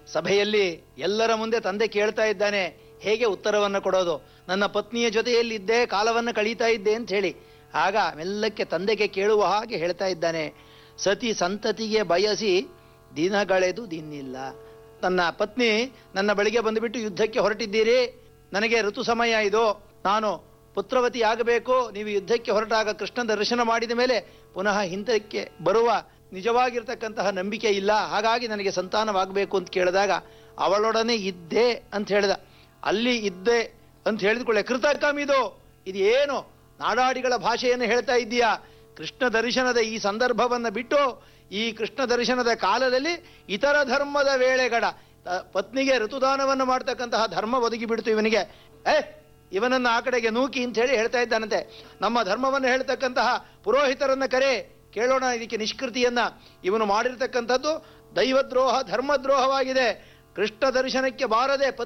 ಸಭೆಯಲ್ಲಿ ಎಲ್ಲರ ಮುಂದೆ ತಂದೆ ಕೇಳ್ತಾ ಇದ್ದಾನೆ ಹೇಗೆ ಉತ್ತರವನ್ನು ಕೊಡೋದು ನನ್ನ ಪತ್ನಿಯ ಜೊತೆಯಲ್ಲಿದ್ದೆ ಕಾಲವನ್ನು ಕಳೀತಾ ಇದ್ದೆ ಅಂತ ಹೇಳಿ ಆಗ ಮೆಲ್ಲಕ್ಕೆ ತಂದೆಗೆ ಕೇಳುವ ಹಾಗೆ ಹೇಳ್ತಾ ಇದ್ದಾನೆ ಸತಿ ಸಂತತಿಗೆ ಬಯಸಿ ದಿನಗಳೆದು ದಿನ್ನಿಲ್ಲ ನನ್ನ ಪತ್ನಿ ನನ್ನ ಬಳಿಗೆ ಬಂದುಬಿಟ್ಟು ಯುದ್ಧಕ್ಕೆ ಹೊರಟಿದ್ದೀರಿ ನನಗೆ ಋತು ಸಮಯ ಇದು ನಾನು ಪುತ್ರವತಿ ಆಗಬೇಕು ನೀವು ಯುದ್ಧಕ್ಕೆ ಹೊರಟಾಗ ಕೃಷ್ಣ ದರ್ಶನ ಮಾಡಿದ ಮೇಲೆ ಪುನಃ ಹಿಂದಕ್ಕೆ ಬರುವ ನಿಜವಾಗಿರ್ತಕ್ಕಂತಹ ನಂಬಿಕೆ ಇಲ್ಲ ಹಾಗಾಗಿ ನನಗೆ ಸಂತಾನವಾಗಬೇಕು ಅಂತ ಕೇಳಿದಾಗ ಅವಳೊಡನೆ ಇದ್ದೆ ಅಂತ ಹೇಳಿದ ಅಲ್ಲಿ ಇದ್ದೆ ಅಂತ ಹೇಳಿದ್ಕೊಳ್ಳೆ ಕೃತಕಮಿದು ಇದು ಏನು ನಾಡಾಡಿಗಳ ಭಾಷೆಯನ್ನು ಹೇಳ್ತಾ ಇದ್ದೀಯಾ ಕೃಷ್ಣ ದರ್ಶನದ ಈ ಸಂದರ್ಭವನ್ನು ಬಿಟ್ಟು ಈ ಕೃಷ್ಣ ದರ್ಶನದ ಕಾಲದಲ್ಲಿ ಇತರ ಧರ್ಮದ ವೇಳೆಗಡ ತ- ಪತ್ನಿಗೆ ಋತುದಾನವನ್ನು ಮಾಡ್ತಕ್ಕಂತಹ ಧರ್ಮ ಒದಗಿ ಬಿಡ್ತು ಇವನಿಗೆ ಏ ಇವನನ್ನ ಆ ಕಡೆಗೆ ನೂಕಿ ಅಂತ ಹೇಳಿ ಹೇಳ್ತಾ ಇದ್ದಾನಂತೆ ನಮ್ಮ ಧರ್ಮವನ್ನು ಹೇಳ್ತಕ್ಕಂತಹ ಪುರೋಹಿತರನ್ನ ಕರೆ ಕೇಳೋಣ ಇದಕ್ಕೆ ನಿಷ್ಕೃತಿಯನ್ನ ಇವನು ಮಾಡಿರ್ತಕ್ಕಂಥದ್ದು ದೈವದ್ರೋಹ ಧರ್ಮದ್ರೋಹವಾಗಿದೆ ಕೃಷ್ಣ ದರ್ಶನಕ್ಕೆ ಬಾರದೆ ಪತ್ನಿ